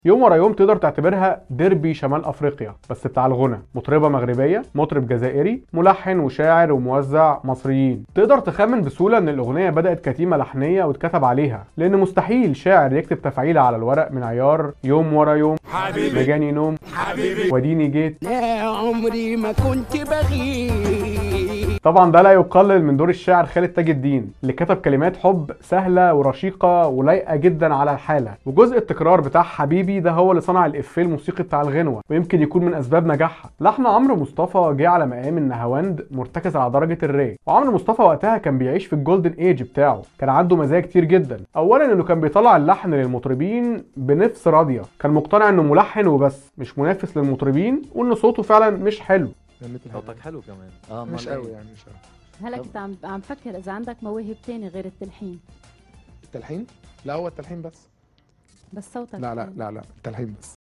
يوم ورا يوم تقدر تعتبرها ديربي شمال افريقيا بس بتاع الغنى مطربه مغربيه مطرب جزائري ملحن وشاعر وموزع مصريين تقدر تخمن بسهوله ان الاغنيه بدات كتيمه لحنيه واتكتب عليها لان مستحيل شاعر يكتب تفعيله على الورق من عيار يوم ورا يوم حبيبي مجاني نوم حبيبي وديني جيت لا عمري ما كنت بغيب طبعا ده لا يقلل من دور الشاعر خالد تاج الدين اللي كتب كلمات حب سهله ورشيقه ولايقه جدا على الحاله وجزء التكرار بتاع حبيبي ده هو اللي صنع الافيه الموسيقي بتاع الغنوه ويمكن يكون من اسباب نجاحها لحن عمرو مصطفى جه على مقام النهاوند مرتكز على درجه الري وعمرو مصطفى وقتها كان بيعيش في الجولدن ايج بتاعه كان عنده مزايا كتير جدا اولا انه كان بيطلع اللحن للمطربين بنفس راضيه كان مقتنع انه ملحن وبس مش منافس للمطربين وان صوته فعلا مش حلو غنيت صوتك حلو كمان اه مش أمال قوي إيه؟ يعني مش قوي هلا طب- كنت عم عم فكر اذا عندك مواهب تاني غير التلحين التلحين لا هو التلحين بس بس صوتك لا لا حلو. لا لا التلحين بس